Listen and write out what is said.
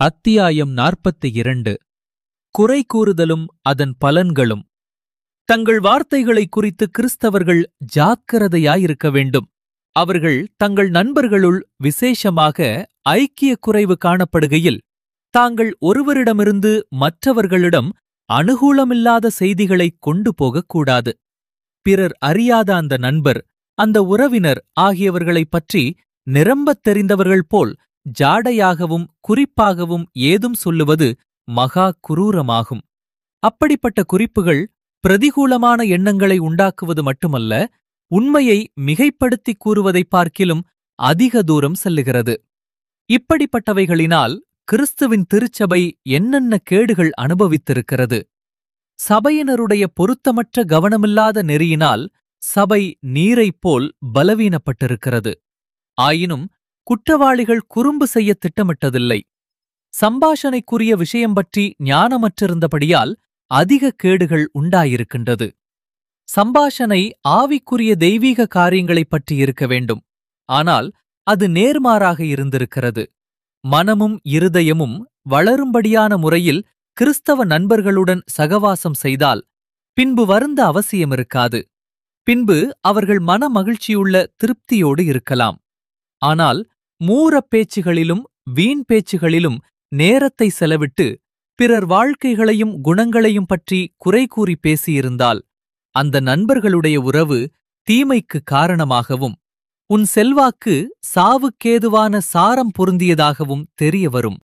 அத்தியாயம் நாற்பத்தி இரண்டு குறை கூறுதலும் அதன் பலன்களும் தங்கள் வார்த்தைகளை குறித்து கிறிஸ்தவர்கள் ஜாக்கிரதையாயிருக்க வேண்டும் அவர்கள் தங்கள் நண்பர்களுள் விசேஷமாக ஐக்கிய குறைவு காணப்படுகையில் தாங்கள் ஒருவரிடமிருந்து மற்றவர்களிடம் அனுகூலமில்லாத செய்திகளை கொண்டு போகக்கூடாது பிறர் அறியாத அந்த நண்பர் அந்த உறவினர் ஆகியவர்களைப் பற்றி நிரம்பத் தெரிந்தவர்கள் போல் ஜாடையாகவும் குறிப்பாகவும் ஏதும் சொல்லுவது மகா குரூரமாகும் அப்படிப்பட்ட குறிப்புகள் பிரதிகூலமான எண்ணங்களை உண்டாக்குவது மட்டுமல்ல உண்மையை மிகைப்படுத்திக் கூறுவதைப் பார்க்கிலும் அதிக தூரம் செல்லுகிறது இப்படிப்பட்டவைகளினால் கிறிஸ்துவின் திருச்சபை என்னென்ன கேடுகள் அனுபவித்திருக்கிறது சபையினருடைய பொருத்தமற்ற கவனமில்லாத நெறியினால் சபை நீரைப் போல் பலவீனப்பட்டிருக்கிறது ஆயினும் குற்றவாளிகள் குறும்பு செய்ய திட்டமிட்டதில்லை சம்பாஷணைக்குரிய விஷயம் பற்றி ஞானமற்றிருந்தபடியால் அதிக கேடுகள் உண்டாயிருக்கின்றது சம்பாஷணை ஆவிக்குரிய தெய்வீக காரியங்களைப் பற்றி இருக்க வேண்டும் ஆனால் அது நேர்மாறாக இருந்திருக்கிறது மனமும் இருதயமும் வளரும்படியான முறையில் கிறிஸ்தவ நண்பர்களுடன் சகவாசம் செய்தால் பின்பு வருந்த அவசியமிருக்காது பின்பு அவர்கள் மன மகிழ்ச்சியுள்ள திருப்தியோடு இருக்கலாம் ஆனால் மூரப் பேச்சுகளிலும் வீண் பேச்சுகளிலும் நேரத்தை செலவிட்டு பிறர் வாழ்க்கைகளையும் குணங்களையும் பற்றி குறை கூறி பேசியிருந்தால் அந்த நண்பர்களுடைய உறவு தீமைக்கு காரணமாகவும் உன் செல்வாக்கு சாவுக்கேதுவான சாரம் பொருந்தியதாகவும் தெரிய வரும்